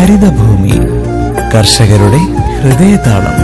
ഹരിതഭൂമി കർഷകരുടെ ഹൃദയതാളം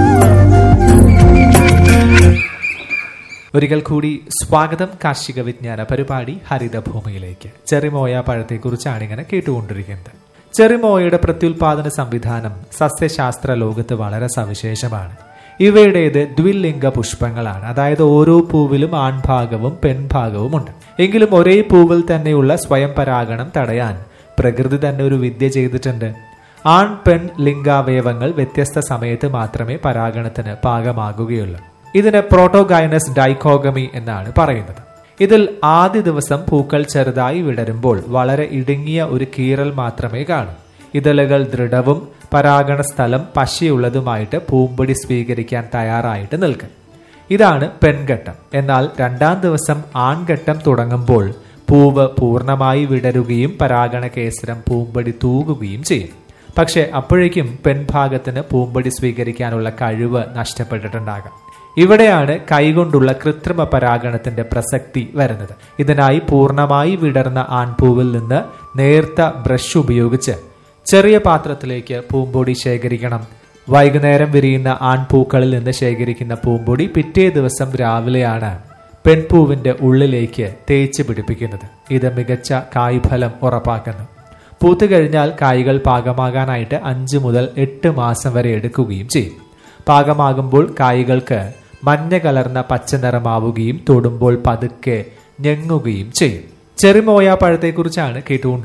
ഒരിക്കൽ കൂടി സ്വാഗതം കാർഷിക വിജ്ഞാന പരിപാടി ഹരിതഭൂമിയിലേക്ക് ചെറിമോയ പഴത്തെക്കുറിച്ചാണ് ഇങ്ങനെ കേട്ടുകൊണ്ടിരിക്കുന്നത് ചെറിമോയയുടെ പ്രത്യുൽപാദന സംവിധാനം സസ്യശാസ്ത്ര ലോകത്ത് വളരെ സവിശേഷമാണ് ഇവയുടേത് ദ്വിലിംഗ പുഷ്പങ്ങളാണ് അതായത് ഓരോ പൂവിലും ആൺഭാഗവും പെൺഭാഗവും ഉണ്ട് എങ്കിലും ഒരേ പൂവിൽ തന്നെയുള്ള സ്വയം പരാഗണം തടയാൻ പ്രകൃതി തന്നെ ഒരു വിദ്യ ചെയ്തിട്ടുണ്ട് ആൺ പെൺ ലിംഗാവയവങ്ങൾ വ്യത്യസ്ത സമയത്ത് മാത്രമേ പരാഗണത്തിന് പാകമാകുകയുള്ളൂ ഇതിന് പ്രോട്ടോഗൈനസ് ഡൈക്കോഗമി എന്നാണ് പറയുന്നത് ഇതിൽ ആദ്യ ദിവസം പൂക്കൾ ചെറുതായി വിടരുമ്പോൾ വളരെ ഇടുങ്ങിയ ഒരു കീറൽ മാത്രമേ കാണൂ ഇതളുകൾ ദൃഢവും പരാഗണ സ്ഥലം പശിയുള്ളതുമായിട്ട് പൂമ്പൊടി സ്വീകരിക്കാൻ തയ്യാറായിട്ട് നിൽക്കും ഇതാണ് പെൺഘട്ടം എന്നാൽ രണ്ടാം ദിവസം ആൺഘട്ടം തുടങ്ങുമ്പോൾ പൂവ് പൂർണ്ണമായി വിടരുകയും പരാഗണ കേസരം പൂമ്പൊടി തൂകുകയും ചെയ്യും പക്ഷെ അപ്പോഴേക്കും പെൺഭാഗത്തിന് പൂമ്പൊടി സ്വീകരിക്കാനുള്ള കഴിവ് നഷ്ടപ്പെട്ടിട്ടുണ്ടാകാം ഇവിടെയാണ് കൈകൊണ്ടുള്ള കൃത്രിമ പരാഗണത്തിന്റെ പ്രസക്തി വരുന്നത് ഇതിനായി പൂർണ്ണമായി വിടർന്ന ആൺപൂവിൽ നിന്ന് നേർത്ത ബ്രഷ് ഉപയോഗിച്ച് ചെറിയ പാത്രത്തിലേക്ക് പൂമ്പൊടി ശേഖരിക്കണം വൈകുന്നേരം വിരിയുന്ന ആൺപൂക്കളിൽ നിന്ന് ശേഖരിക്കുന്ന പൂമ്പൊടി പിറ്റേ ദിവസം രാവിലെയാണ് പെൺപൂവിന്റെ ഉള്ളിലേക്ക് തേച്ച് പിടിപ്പിക്കുന്നത് ഇത് മികച്ച കായ്ഫലം ഉറപ്പാക്കുന്നു പൂത്തു കഴിഞ്ഞാൽ കായ്കൾ പാകമാകാനായിട്ട് അഞ്ച് മുതൽ എട്ട് മാസം വരെ എടുക്കുകയും ചെയ്യും പാകമാകുമ്പോൾ കായ്കൾക്ക് മഞ്ഞ കലർന്ന പച്ച നിറമാവുകയും തൊടുമ്പോൾ പതുക്കെ ഞെങ്ങുകയും ചെയ്യും ചെറിമോയ പഴത്തെക്കുറിച്ചാണ് കേട്ടുകൊണ്ട്